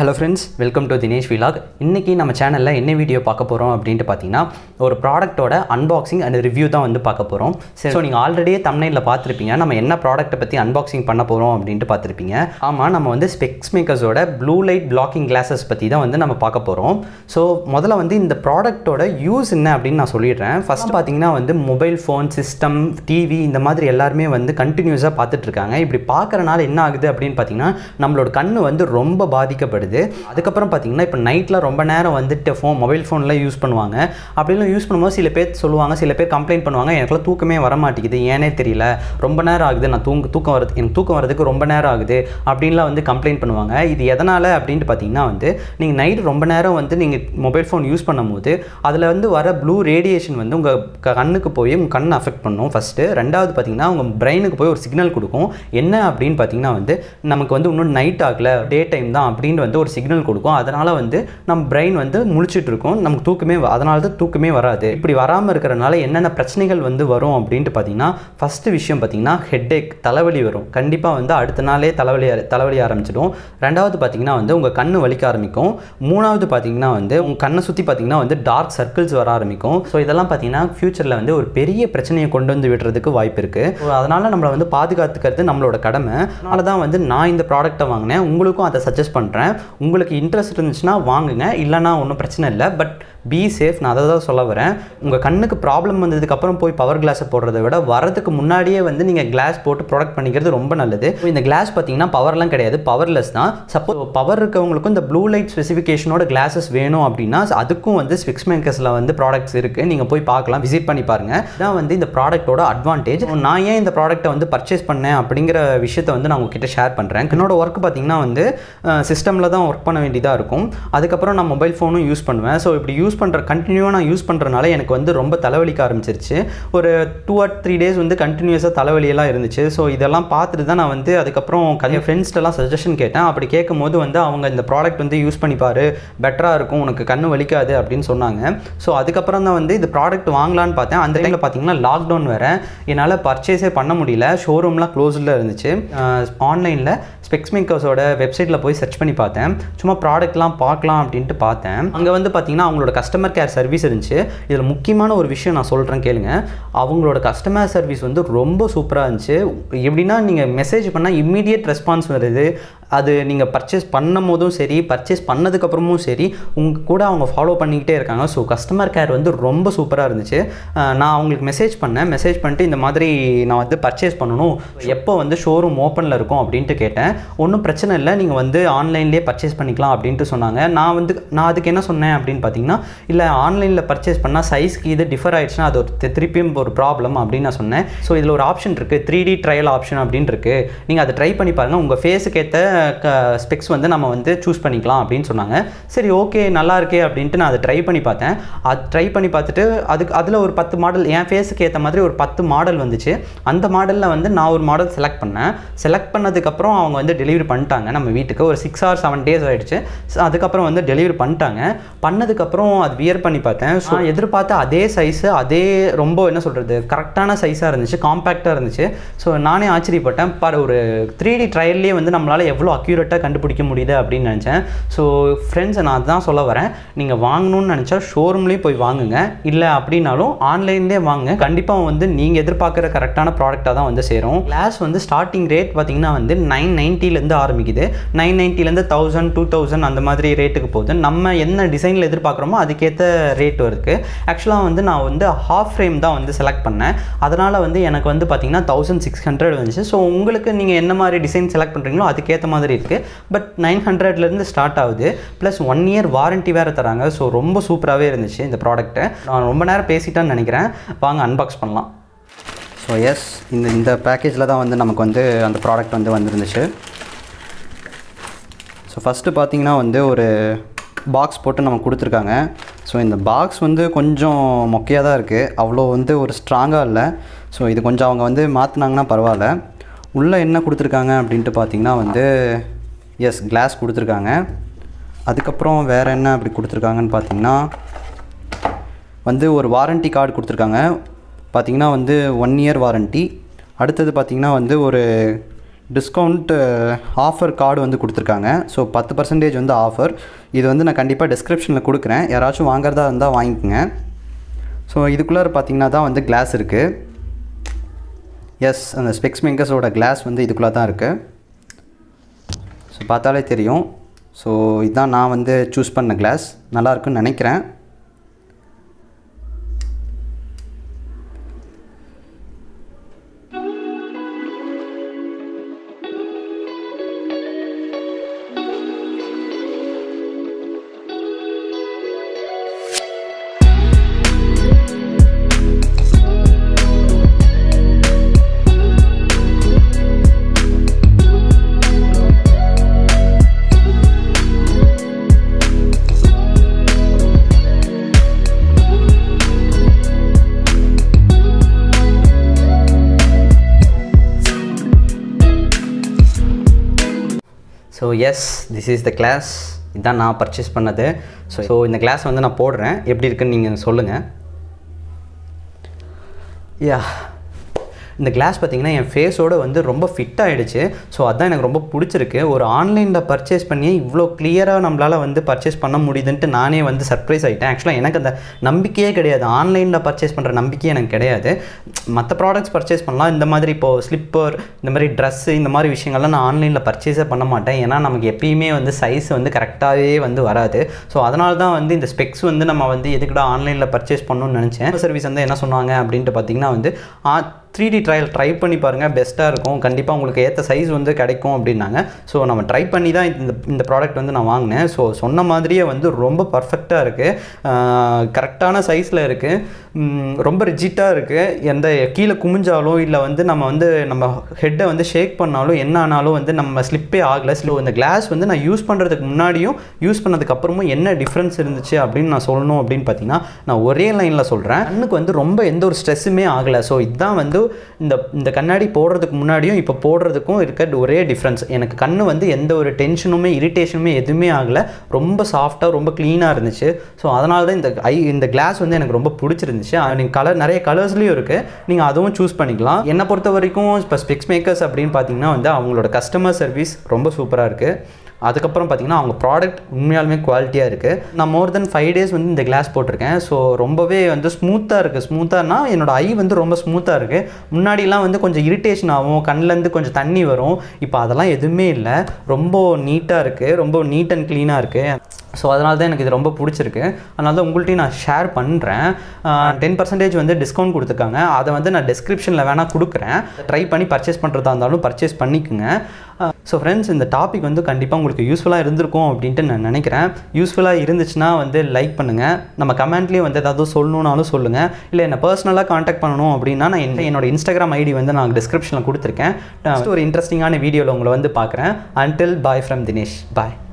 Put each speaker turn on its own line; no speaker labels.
hello friends welcome to Dinesh vlog இன்றைக்கி நம்ம சேனலில் என்ன வீடியோ பார்க்க போகிறோம் அப்படின்ட்டு பார்த்தீங்கன்னா ஒரு ப்ராடக்ட்டோட அன்பாக்சிங் அண்ட் ரிவ்யூ தான் வந்து பார்க்க போகிறோம் ஸோ நீங்கள் ஆல்ரெடியே தமிழில் பார்த்துருப்பீங்க நம்ம என்ன ப்ராடக்ட்டை பற்றி அன்பாக்சிங் பண்ண போகிறோம் அப்படின்ட்டு பார்த்துருப்பீங்க ஆமாம் நம்ம வந்து ஸ்பெக்ஸ் மேக்கர்ஸோட ப்ளூ லைட் பிளாக்கிங் கிளாஸஸ் பற்றி தான் வந்து நம்ம பார்க்க போகிறோம் ஸோ முதல்ல வந்து இந்த ப்ராடக்ட்டோட யூஸ் என்ன அப்படின்னு நான் சொல்லிடுறேன் ஃபஸ்ட் பார்த்தீங்கன்னா வந்து மொபைல் ஃபோன் சிஸ்டம் டிவி இந்த மாதிரி எல்லாருமே வந்து கண்டினியூஸாக பார்த்துட்ருக்காங்க இப்படி பார்க்குறனால என்ன ஆகுது அப்படின்னு பார்த்தீங்கன்னா நம்மளோட கண் வந்து ரொம்ப பாதிக்கப்படுது அதுக்கப்புறம் பார்த்தீங்கன்னா இப்போ நைட்டில் ரொம்ப நேரம் வந்துட்டு ஃபோன் மொபைல் ஃபோன்லாம் யூஸ் பண்ணுவாங்க அப்படிலாம் யூஸ் பண்ணும்போது சில பேர் சொல்லுவாங்க சில பேர் கம்ப்ளைண்ட் பண்ணுவாங்க எனக்குலாம் தூக்கமே வர மாட்டேங்குது ஏனே தெரியல ரொம்ப நேரம் ஆகுது நான் தூங்க தூக்கம் வரது எனக்கு தூக்கம் வரதுக்கு ரொம்ப நேரம் ஆகுது அப்படின்லாம் வந்து கம்ப்ளைண்ட் பண்ணுவாங்க இது எதனால் அப்படின்ட்டு பார்த்தீங்கன்னா வந்து நீங்கள் நைட் ரொம்ப நேரம் வந்து நீங்கள் மொபைல் ஃபோன் யூஸ் பண்ணும்போது அதில் வந்து வர ப்ளூ ரேடியேஷன் வந்து உங்கள் கண்ணுக்கு போய் உங்கள் கண்ணை அஃபெக்ட் பண்ணும் ஃபஸ்ட்டு ரெண்டாவது பார்த்தீங்கன்னா உங்கள் பிரெயினுக்கு போய் ஒரு சிக்னல் கொடுக்கும் என்ன அப்படின்னு பார்த்தீங்கன்னா வந்து நமக்கு வந்து இன்னும் நைட் ஆகல டே டைம் தான் அப்படின்னு வந்து ஒரு சிக்னல் கொடுக்கும் அதனால் வந்து நம்ம பிரெயின் வந்து முழிச்சிட்டு இருக்கும் நமக்கு தூக்கமே வ- அதனால தான் தூக்கமே வராது இப்படி வராமல் இருக்கிறனால என்னென்ன பிரச்சனைகள் வந்து வரும் அப்படின்ட்டு பார்த்தீங்கன்னா ஃபஸ்ட்டு விஷயம் பார்த்தீங்கன்னா ஹெட்டேக் தலைவலி வரும் கண்டிப்பாக வந்து அடுத்த நாளே தலைவலி ஆர- தலைவலி ஆரம்பிச்சிடும் ரெண்டாவது பார்த்தீங்கன்னா வந்து உங்கள் கண்ணு வலிக்க ஆரம்பிக்கும் மூணாவது பார்த்தீங்கன்னா வந்து உங்கள் கண்ணை சுற்றி பார்த்தீங்கன்னா வந்து டார்க் சர்க்கிள்ஸ் வர ஆரம்பிக்கும் ஸோ இதெல்லாம் பார்த்தீங்கன்னா ஃப்யூச்சரில் வந்து ஒரு பெரிய பிரச்சனையை கொண்டு வந்து விடுறதுக்கு வாய்ப்பு இருக்குது அதனால் நம்மளை வந்து பாதுகாத்துக்கிறது நம்மளோட கடமை அதனால தான் வந்து நான் இந்த ப்ராடக்ட்டை வாங்கினேன் உங்களுக்கும் அதை சஜஸ்ட் பண்ணுறேன் உங்களுக்கு இன்ட்ரெஸ்ட் இருந்துச்சுன்னா வாங்குங்க இல்லைனா ஒன்றும் பிரச்சனை இல்லை பட் பி சேஃப் நான் அதை தான் சொல்ல வரேன் உங்கள் கண்ணுக்கு ப்ராப்ளம் வந்ததுக்கப்புறம் போய் பவர் கிளாஸை போடுறத விட வரதுக்கு முன்னாடியே வந்து நீங்கள் கிளாஸ் போட்டு ப்ரொடக்ட் பண்ணிக்கிறது ரொம்ப நல்லது இந்த கிளாஸ் பார்த்தீங்கன்னா பவர்லாம் கிடையாது பவர்லெஸ் தான் சப்போஸ் பவர் இருக்கவங்களுக்கும் இந்த ப்ளூ லைட் ஸ்பெசிஃபிகேஷனோட கிளாஸஸ் வேணும் அப்படின்னா அதுக்கும் வந்து ஸ்விக்ஸ் மேக்கர்ஸில் வந்து ப்ராடக்ட்ஸ் இருக்குது நீங்கள் போய் பார்க்கலாம் விசிட் பண்ணி பாருங்கள் இதான் வந்து இந்த ப்ராடக்ட்டோட அட்வான்டேஜ் நான் ஏன் இந்த ப்ராடக்ட்டை வந்து பர்ச்சேஸ் பண்ணேன் அப்படிங்கிற விஷயத்தை வந்து நான் உங்ககிட்ட ஷேர் பண்ணுறேன் என்னோட ஒர்க் பார்த்தீங்கன்னா வந்து சிஸ்டமில் தான் ஒர்க் பண்ண வேண்டியதாக இருக்கும் அதுக்கப்புறம் நான் மொபைல் ஃபோனும் யூஸ் பண்ணுவேன் ஸோ இப்படி யூஸ் பண்ணுற கண்டினியூவாக நான் யூஸ் பண்ணுறனால எனக்கு வந்து ரொம்ப தலைவலிக்க ஆரம்பிச்சிருச்சு ஒரு டூ ஆர் த்ரீ டேஸ் வந்து கண்டினியூஸாக தலைவலியெல்லாம் இருந்துச்சு ஸோ இதெல்லாம் பார்த்துட்டு தான் நான் வந்து அதுக்கப்புறம் என் ஃப்ரெண்ட்ஸ்ட்டெல்லாம் சஜஷன் கேட்டேன் அப்படி கேட்கும்போது வந்து அவங்க இந்த ப்ராடக்ட் வந்து யூஸ் பண்ணி பாரு பெட்டராக இருக்கும் உனக்கு கண்ணு வலிக்காது அப்படின்னு சொன்னாங்க ஸோ அதுக்கப்புறம் தான் வந்து இந்த ப்ராடக்ட் வாங்கலான்னு பார்த்தேன் அந்த டைமில் பார்த்தீங்கன்னா லாக்டவுன் வேறு என்னால் பர்ச்சேஸே பண்ண முடியல ஷோரூம்லாம் க்ளோஸில் இருந்துச்சு ஆன்லைனில் ஸ்பெக்ஸ் மேக்கர்ஸோட வெப்சைட்டில் போய் சர்ச் பண்ணி பார்த்தேன் சும்மா ப்ராடக்ட்லாம் பார்க்கலாம் அப்படின்ட்டு பார்த்தேன் அங்கே வந்து பார்த்தீங்கன்னா அவங்களோட கஸ்டமர் கேர் சர்வீஸ் இருந்துச்சு இதில் முக்கியமான ஒரு விஷயம் நான் சொல்கிறேன் கேளுங்க அவங்களோட கஸ்டமர் சர்வீஸ் வந்து ரொம்ப சூப்பராக இருந்துச்சு எப்படின்னா நீங்கள் மெசேஜ் பண்ணால் இம்மீடியட் ரெஸ்பான்ஸ் வருது அது நீங்கள் பர்ச்சேஸ் பண்ணும் போதும் சரி பர்ச்சேஸ் பண்ணதுக்கப்புறமும் சரி உங்கள் கூட அவங்க ஃபாலோ பண்ணிக்கிட்டே இருக்காங்க ஸோ கஸ்டமர் கேர் வந்து ரொம்ப சூப்பராக இருந்துச்சு அஹ் நான் அவங்களுக்கு மெசேஜ் பண்ணேன் மெசேஜ் பண்ணிட்டு இந்த மாதிரி நான் வந்து பர்ச்சேஸ் பண்ணணும் எப்போ வந்து ஷோரூம் ஓப்பனில் இருக்கும் அப்படின்ட்டு கேட்டேன் ஒன்றும் பிரச்சனை இல்லை நீங்கள் வந்து ஆன்லைன்லேயே பர்ச்சேஸ் பண்ணிக்கலாம் அப்படின்ட்டு சொன்னாங்க நான் வந்து நான் அதுக்கு என்ன சொன்னேன் அப்படின்னு பார்த்தீங்கன்னா இல்லை ஆன்லைனில் பர்ச்சேஸ் பண்ணால் சைஸ்க்கு இது டிஃபர் ஆயிடுச்சுன்னா அது ஒரு தி- திருப்பியும் ஒரு ப்ராப்ளம் அப்படின்னு நான் சொன்னேன் ஸோ இதில் ஒரு ஆப்ஷன் இருக்குது த்ரீ டி ட்ரையல் ஆப்ஷன் அப்படின்னு இருக்குது நீங்கள் அதை ட்ரை பண்ணி பாருங்கள் உங்கள் ஃபேஸுக்கு ஏற்ற ஸ்பெக்ஸ் வந்து நம்ம வந்து சூஸ் பண்ணிக்கலாம் அப்படின்னு சொன்னாங்க சரி ஓகே நல்லா இருக்கே அப்படின்ட்டு நான் அதை ட்ரை பண்ணி பார்த்தேன் அது ட்ரை பண்ணி பார்த்துட்டு அதுக்கு அதில் ஒரு பத்து மாடல் என் ஃபேஸுக்கு ஏற்ற மாதிரி ஒரு பத்து மாடல் வந்துச்சு அந்த மாடலில் வந்து நான் ஒரு மாடல் செலக்ட் பண்ணேன் செலக்ட் பண்ணதுக்கப்புறம் அவங்க வந்து டெலிவரி பண்ணிட்டாங்க நம்ம வீட்டுக்கு ஒரு சிக்ஸ் ஆர் செவன் டேஸ் ஆயிடுச்சு So, அதுக்கப்புறம் வந்து டெலிவரி பண்ணிட்டாங்க பண்ணதுக்கப்புறம் அது வியர் பண்ணி பார்த்தேன் ஸோ எதிர்பார்த்த அதே சைஸு அதே ரொம்ப என்ன சொல்கிறது கரெக்டான சைஸாக இருந்துச்சு காம்பேக்டாக இருந்துச்சு ஸோ நானே ஆச்சரியப்பட்டேன் பாரு ஒரு த்ரீ டி ட்ரையல்லே வந்து நம்மளால் எவ்வளோ அக்யூரேட்டாக கண்டுபிடிக்க முடியுது அப்படின்னு நினச்சேன் ஸோ ஃப்ரெண்ட்ஸ் நான் அதுதான் சொல்ல வரேன் நீங்கள் வாங்கணும்னு நினச்சா ஷோரூம்லேயும் போய் வாங்குங்க இல்லை அப்படின்னாலும் ஆன்லைன்லேயே வாங்க கண்டிப்பாக வந்து நீங்கள் எதிர்பார்க்குற கரெக்டான ப்ராடக்டாக தான் வந்து சேரும் கிளாஸ் வந்து ஸ்டார்டிங் ரேட் பார்த்தீங்கன்னா வந்து நைன் நைன்ட்டிலேருந்து ஆரம்பிக்குது நைன் நைன்ட்டிலேருந்து தௌசண்ட் டூ தௌசண்ட் அந்த மாதிரி ரேட்டுக்கு போகுது நம்ம என்ன டிசைனில் எதிர்பார்க்குறோமோ அதுக்கேற்ற ரேட் இருக்குது ஆக்சுவலாக வந்து நான் வந்து ஹாஃப் ஃப்ரேம் தான் வந்து செலக்ட் பண்ணேன் அதனால் வந்து எனக்கு வந்து பார்த்தீங்கன்னா தௌசண்ட் சிக்ஸ் ஹண்ட்ரட் வந்துச்சு ஸோ உங்களுக்கு நீங்கள் என்ன மாதிரி டிசைன் செலக்ட் பண்ணுறீங்களோ அதுக்கேற்ற மாதிரி இருக்குது பட் நைன் ஹண்ட்ரட்லேருந்து ஸ்டார்ட் ஆகுது ப்ளஸ் ஒன் இயர் வாரண்ட்டி வேறு தராங்க ஸோ ரொம்ப சூப்பராகவே இருந்துச்சு இந்த ப்ராடக்ட்டு நான் ரொம்ப நேரம் பேசிட்டேன்னு நினைக்கிறேன் வாங்க அன்பாக்ஸ் பண்ணலாம் ஸோ எஸ் இந்த இந்த பேக்கேஜில் தான் வந்து நமக்கு வந்து அந்த ப்ராடக்ட் வந்து வந்துருந்துச்சு ஸோ ஃபஸ்ட்டு பார்த்தீங்கன்னா வந்து ஒரு பாக்ஸ் போட்டு நமக்கு கொடுத்துருக்காங்க ஸோ இந்த பாக்ஸ் வந்து கொஞ்சம் மொக்கையாக தான் இருக்குது அவ்வளோ வந்து ஒரு ஸ்ட்ராங்காக இல்லை ஸோ இது கொஞ்சம் அவங்க வந்து மாற்றினாங்கன்னா பரவாயில்ல உள்ளே என்ன கொடுத்துருக்காங்க அப்படின்ட்டு பார்த்தீங்கன்னா வந்து எஸ் கிளாஸ் கொடுத்துருக்காங்க அதுக்கப்புறம் வேறு என்ன அப்படி கொடுத்துருக்காங்கன்னு பார்த்தீங்கன்னா வந்து ஒரு வாரண்டி கார்டு கொடுத்துருக்காங்க பார்த்தீங்கன்னா வந்து ஒன் இயர் வாரண்ட்டி அடுத்தது பார்த்தீங்கன்னா வந்து ஒரு டிஸ்கவுண்ட் ஆஃபர் கார்டு வந்து கொடுத்துருக்காங்க ஸோ பத்து பர்சன்டேஜ் வந்து ஆஃபர் இது வந்து நான் கண்டிப்பாக டிஸ்கிரிப்ஷனில் கொடுக்குறேன் யாராச்சும் வாங்குறதா இருந்தால் வாங்கிக்கோங்க ஸோ இதுக்குள்ளார பார்த்தீங்கன்னா தான் வந்து கிளாஸ் இருக்குது எஸ் அந்த ஸ்பெக்ஸ் மேக்கர்ஸோட கிளாஸ் வந்து இதுக்குள்ளே தான் இருக்குது ஸோ பார்த்தாலே தெரியும் ஸோ இதுதான் நான் வந்து சூஸ் பண்ண கிளாஸ் நல்லா இருக்குன்னு நினைக்கிறேன் so yes this is the glass இதுதான் நான் பர்ச்சேஸ் பண்ணது ஸோ ஸோ இந்த கிளாஸ் வந்து நான் போடுறேன் எப்படி இருக்குன்னு நீங்கள் சொல்லுங்கள் யா இந்த கிளாஸ் பார்த்தீங்கன்னா என் ஃபேஸோட வந்து ரொம்ப ஃபிட் ஆகிடுச்சு ஸோ அதான் எனக்கு ரொம்ப பிடிச்சிருக்கு ஒரு ஆன்லைனில் பர்ச்சேஸ் பண்ணி இவ்வளோ கிளியராக நம்மளால் வந்து பர்ச்சேஸ் பண்ண முடியுதுன்ட்டு நானே வந்து சர்ப்ரைஸ் ஆகிட்டேன் ஆக்சுவலாக எனக்கு அந்த நம்பிக்கையே கிடையாது ஆன்லைனில் பர்ச்சேஸ் பண்ணுற நம்பிக்கையே எனக்கு கிடையாது மற்ற ப்ராடக்ட்ஸ் பர்ச்சேஸ் பண்ணலாம் இந்த மாதிரி இப்போது ஸ்லிப்பர் இந்த மாதிரி ட்ரெஸ்ஸு இந்த மாதிரி விஷயங்கள்லாம் நான் ஆன்லைனில் பர்ச்சேஸே பண்ண மாட்டேன் ஏன்னா நமக்கு எப்பயுமே வந்து சைஸ் வந்து கரெக்டாகவே வந்து வராது ஸோ அதனால தான் வந்து இந்த ஸ்பெக்ஸ் வந்து நம்ம வந்து எதுக்குடா ஆன்லைனில் பர்ச்சேஸ் பண்ணணும்னு நினச்சேன் சர்வீஸ் வந்து என்ன சொன்னாங்க அப்படின்ட்டு பார்த்தீங்கன்னா வந்து த்ரீ டி ட்ரையல் ட்ரை பண்ணி பாருங்கள் பெஸ்ட்டாக இருக்கும் கண்டிப்பாக உங்களுக்கு ஏற்ற சைஸ் வந்து கிடைக்கும் அப்படின்னாங்க ஸோ நம்ம ட்ரை பண்ணி தான் இந்த இந்த ப்ராடக்ட் வந்து நான் வாங்கினேன் ஸோ சொன்ன மாதிரியே வந்து ரொம்ப பர்ஃபெக்டாக இருக்குது கரெக்டான சைஸில் இருக்குது ரொம்ப ரிஜிட்டாக இருக்குது எந்த கீழே குமிஞ்சாலும் இல்லை வந்து நம்ம வந்து நம்ம ஹெட்டை வந்து ஷேக் பண்ணாலும் என்ன ஆனாலும் வந்து நம்ம ஸ்லிப்பே ஆகலை ஸோ இந்த கிளாஸ் வந்து நான் யூஸ் பண்ணுறதுக்கு முன்னாடியும் யூஸ் பண்ணதுக்கு அப்புறமும் என்ன டிஃப்ரென்ஸ் இருந்துச்சு அப்படின்னு நான் சொல்லணும் அப்படின்னு பார்த்தீங்கன்னா நான் ஒரே லைனில் சொல்கிறேன் கண்ணுக்கு வந்து ரொம்ப எந்த ஒரு ஸ்ட்ரெஸ்ஸுமே ஆகலை ஸோ இதுதான் வந்து இந்த இந்த கண்ணாடி போடுறதுக்கு முன்னாடியும் இப்போ போடுறதுக்கும் இருக்க ஒரே டிஃப்ரென்ஸ் எனக்கு கண்ணு வந்து எந்த ஒரு டென்ஷனுமே இரிட்டேஷனுமே எதுவுமே ஆகலை ரொம்ப சாஃப்டாக ரொம்ப க்ளீனாக இருந்துச்சு ஸோ அதனால தான் இந்த ஐ இந்த கிளாஸ் வந்து எனக்கு ரொம்ப பிடிச்சிருந்துச்சு நீங்கள் கலர் நிறைய கலர்ஸ்லேயும் இருக்குது நீங்கள் அதுவும் சூஸ் பண்ணிக்கலாம் என்னை பொறுத்த வரைக்கும் இப்போ ஸ்பெக்ஸ் மேக்கர்ஸ் அப்படின்னு பார்த்தீங்கன்னா வந்து அவங்களோட கஸ்டமர் சர்வீஸ் ரொம்ப சூப்பராக இருக்குது அதுக்கப்புறம் பார்த்தீங்கன்னா அவங்க ப்ராடக்ட் உண்மையாலுமே குவாலிட்டியாக இருக்குது நான் மோர் தென் ஃபைவ் டேஸ் வந்து இந்த கிளாஸ் போட்டிருக்கேன் ஸோ ரொம்பவே வந்து ஸ்மூத்தாக இருக்குது ஸ்மூத்தானா என்னோட ஐ வந்து ரொம்ப ஸ்மூத்தாக இருக்குது முன்னாடிலாம் வந்து கொஞ்சம் இரிட்டேஷன் ஆகும் கண்ணிலேருந்து கொஞ்சம் தண்ணி வரும் இப்போ அதெல்லாம் எதுவுமே இல்லை ரொம்ப நீட்டாக இருக்குது ரொம்ப நீட் அண்ட் க்ளீனாக இருக்குது ஸோ அதனால தான் எனக்கு இது ரொம்ப பிடிச்சிருக்கு அதனால தான் உங்கள்கிட்டையும் நான் ஷேர் பண்ணுறேன் டென் பர்சன்டேஜ் வந்து டிஸ்கவுண்ட் கொடுத்துருக்காங்க அதை வந்து நான் டிஸ்கிரிப்ஷனில் வேணால் கொடுக்குறேன் ட்ரை பண்ணி பர்ச்சேஸ் பண்ணுறதா இருந்தாலும் பர்ச்சேஸ் பண்ணிக்கோங்க ஸோ ஃப்ரெண்ட்ஸ் இந்த டாபிக் வந்து கண்டிப்பாக உங்களுக்கு யூஸ்ஃபுல்லாக இருந்திருக்கும் அப்படின்ட்டு நான் நினைக்கிறேன் யூஸ்ஃபுல்லாக இருந்துச்சுன்னா வந்து லைக் பண்ணுங்கள் நம்ம கமெண்ட்லேயே வந்து ஏதாவது சொல்லணுன்னாலும் சொல்லுங்கள் இல்லை என்னை பர்சனலாக காண்டாக்ட் பண்ணணும் அப்படின்னா நான் என்ன- என்னோட இன்ஸ்டாகிராம் ஐடி வந்து நான் டிஸ்கிரிப்ஷனில் கொடுத்துருக்கேன் ஒரு இன்ட்ரெஸ்டிங்கான வீடியோவில் உங்களை வந்து பார்க்குறேன் until bye from Dinesh bye